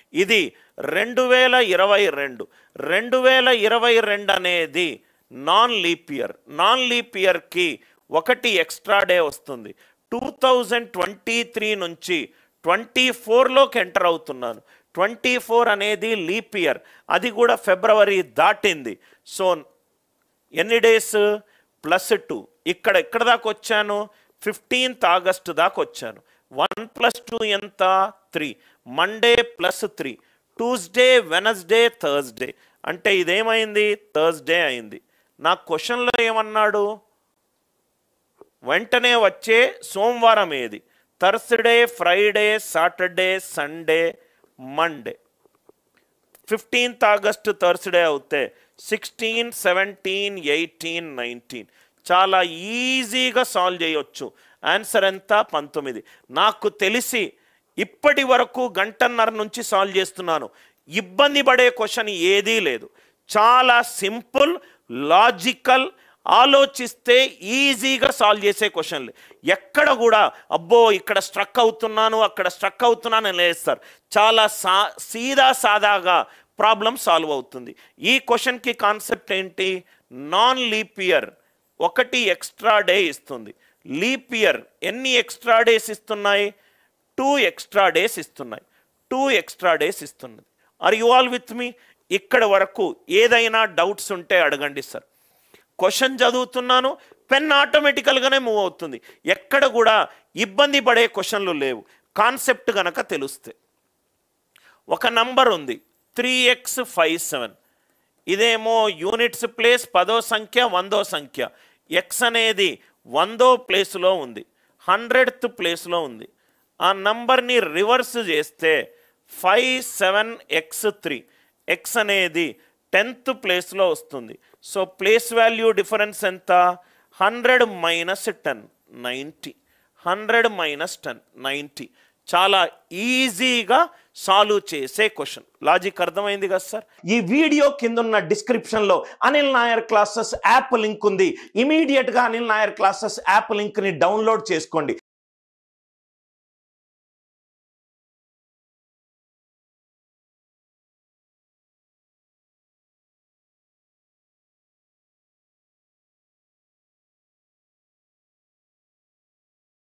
ఇది రెండు వేల ఇరవై రెండు రెండు వేల ఇరవై రెండు అనేది non leap year non leap ఇయర్కి ఒకటి ఎక్స్ట్రా డే వస్తుంది టూ థౌజండ్ ట్వంటీ త్రీ నుంచి ట్వంటీ ఫోర్లోకి ఎంటర్ అవుతున్నాను ట్వంటీ ఫోర్ అనేది లీప్ ఇయర్ అది కూడా ఫిబ్రవరి దాటింది సో ఎన్ని డేస్ ప్లస్ టూ ఇక్కడ ఎక్కడ దాకా వచ్చాను ఫిఫ్టీన్త్ ఆగస్ట్ దాకా వచ్చాను వన్ ప్లస్ టూ ఎంత three Monday plus three Tuesday Wednesday Thursday అంటే ఇదేమైంది థర్స్డే అయింది నా క్వశ్చన్లో ఏమన్నాడు వెంటనే వచ్చే సోమవారం ఏది Thursday Friday Saturday Sunday Monday fifteenth August Thursday అవుతే సిక్స్టీన్ సెవెంటీన్ ఎయిటీన్ నైన్టీన్ చాలా ఈజీగా సాల్వ్ చేయొచ్చు ఆన్సర్ ఎంత పంతొమ్మిది నాకు తెలిసి ఇప్పటి వరకు గంటన్నర నుంచి సాల్వ్ చేస్తున్నాను ఇబ్బంది పడే క్వశ్చన్ ఏదీ లేదు చాలా సింపుల్ లాజికల్ ఆలోచిస్తే ఈజీగా సాల్వ్ చేసే క్వశ్చన్లు ఎక్కడ కూడా అబ్బో ఇక్కడ స్ట్రక్ అవుతున్నాను అక్కడ స్ట్రక్ అవుతున్నాను అని లేస్తారు చాలా సా సీదా సాదాగా ప్రాబ్లం సాల్వ్ అవుతుంది ఈ క్వశ్చన్కి కాన్సెప్ట్ ఏంటి నాన్ లీప్ ఇయర్ ఒకటి ఎక్స్ట్రా డే ఇస్తుంది లీప్ ఇయర్ ఎన్ని ఎక్స్ట్రా డేస్ ఇస్తున్నాయి టూ ఎక్స్ట్రా డేస్ ఇస్తున్నాయి టూ ఎక్స్ట్రా డేస్ ఇస్తున్నది are you all with me ఇక్కడ వరకు ఏదైనా డౌట్స్ ఉంటే అడగండి సార్ క్వశ్చన్ చదువుతున్నాను పెన్ ఆటోమేటికల్గానే మూవ్ అవుతుంది ఎక్కడ కూడా ఇబ్బంది పడే క్వశ్చన్లు లేవు కాన్సెప్ట్ గనక తెలుస్తే ఒక నంబర్ ఉంది త్రీ ఎక్స్ ఫైవ్ సెవెన్ ఇదేమో యూనిట్స్ ప్లేస్ పదో సంఖ్య వందో సంఖ్య ఎక్స్ అనేది వందో ప్లేస్లో ఉంది హండ్రెడ్త్ ప్లేస్లో ఉంది ఆ నంబర్ని రివర్స్ చేస్తే five seven x three x అనేది టెన్త్ ప్లేస్లో వస్తుంది సో ప్లేస్ వాల్యూ డిఫరెన్స్ ఎంత hundred minus ten ninety hundred minus ten ninety చాలా ఈజీగా సాల్వ్ చేసే క్వశ్చన్ లాజిక్ అర్థమైంది కదా సార్ ఈ వీడియో కింద ఉన్న డిస్క్రిప్షన్లో Anil Nair classes app link ఉంది ఇమీడియట్గా అనిల్ నాయర్ క్లాసెస్ యాప్ లింక్ని డౌన్లోడ్ చేసుకోండి